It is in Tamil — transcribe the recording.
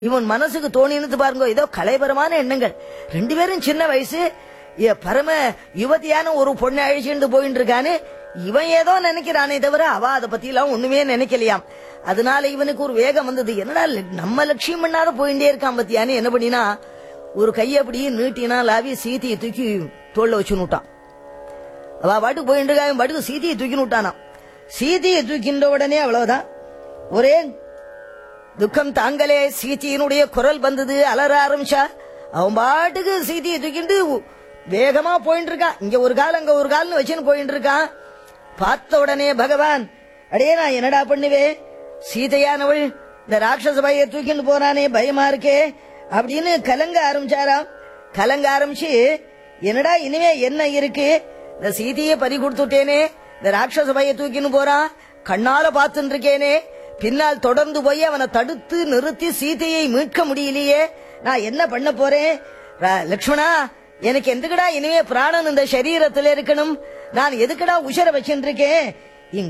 இவன் மனசுக்கு தோணினது பாருங்க ஏதோ கலைபரமான எண்ணங்கள் ரெண்டு பேரும் சின்ன வயசு ஏ, பரம யுவதியான ஒரு பொண்ணை அழிச்சுட்டு போயிட்டு இருக்கான்னு இவன் ஏதோ நினைக்கிறானே தவிர அவ அதை பத்தி எல்லாம் ஒண்ணுமே நினைக்கலையாம் அதனால இவனுக்கு ஒரு வேகம் வந்தது என்னடா ல- நம்ம லட்சியம் பண்ணாத போயிட்டே இருக்கான் பத்தியான்னு என்ன பண்ணினா ஒரு கையை அப்படியே நீட்டினா லாவி சீத்தையை தூக்கி தோல்ல வச்சு விட்டான் அவ பாட்டுக்கு போயிட்டு இருக்கா இவன் பாட்டுக்கு சீதையை தூக்கி விட்டானாம் சீதையை தூக்கின்ற உடனே அவ்வளவுதான் ஒரே துக்கம் தாங்களே சீத்தியினுடைய குரல் வந்தது அலற ஆரம்பிச்சா அவன் பாட்டுக்கு சீத்தியை தூக்கிட்டு வேகமா போயிட்டு இருக்கான் இங்க ஒரு கால் அங்க ஒரு கால்னு வச்சுன்னு போயிட்டு இருக்கான் பார்த்த உடனே பகவான் அடே நான் என்னடா பண்ணுவேன் சீதையானவள் இந்த ராட்சச பைய தூக்கிட்டு போறானே பயமா இருக்கே அப்படின்னு கலங்க ஆரம்பிச்சாராம் கலங்க ஆரம்பிச்சு என்னடா இனிமே என்ன இருக்கு இந்த சீதையை பறி கொடுத்துட்டேனே இந்த ராட்சச பைய தூக்கின்னு போறான் கண்ணால பார்த்துட்டு இருக்கேனே பின்னால் தொடர்ந்து போய் அவனை தடுத்து நிறுத்தி சீதையை மீட்க முடியலையே நான் என்ன பண்ண போறேன் ரா- லக்ஷ்மணா எனக்கு எதுக்குடா இனிமே பிராணன் இந்த சரீரத்துல இருக்கணும் நான் எதுக்குடா உஷர வச்சுட்டு இருக்கேன்